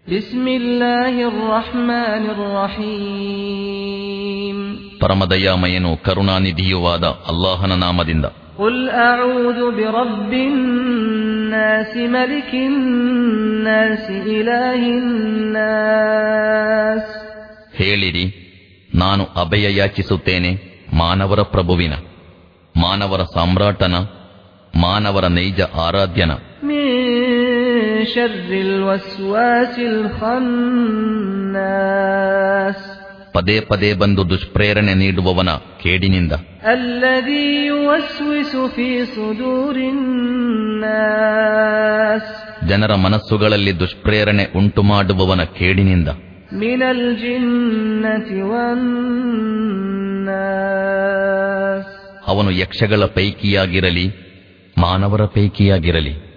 بسم الله الرحمن الرحيم ಪರಮದಯಾಮಯನು ಕರುಣಾನಿಧಿಯುವಾದ ಅಲ್ಲಾಹನ ನಾಮದಿಂದ قل أعوذ برب الناس ملك الناس إله الناس ಹೇಳಿರಿ ನಾನು ಅಭಯ ಯಾಚಿಸುತ್ತೇನೆ ಮಾನವರ ಪ್ರಭುವಿನ ಮಾನವರ ಸಾಮ್ರಾಟನ ಮಾನವರ ನೈಜ ಆರಾಧ್ಯನ من شر الوسواس الخناس ಪದೇ ಪದೇ ಬಂದು ದುಷ್ಪ್ರೇರಣೆ ನೀಡುವವನ ಕೇಡಿನಿಂದ الذي يوسوس في صدور الناس ಜನರ ಮನಸ್ಸುಗಳಲ್ಲಿ ದುಷ್ಪ್ರೇರಣೆ ಉಂಟುಮಾಡುವವನ ಕೇಡಿನಿಂದ من الجنة والناس ಅವನು ಯಕ್ಷಗಳ ಪೈಕಿಯಾಗಿರಲಿ ಮಾನವರ ಪೈಕಿಯಾಗಿರಲಿ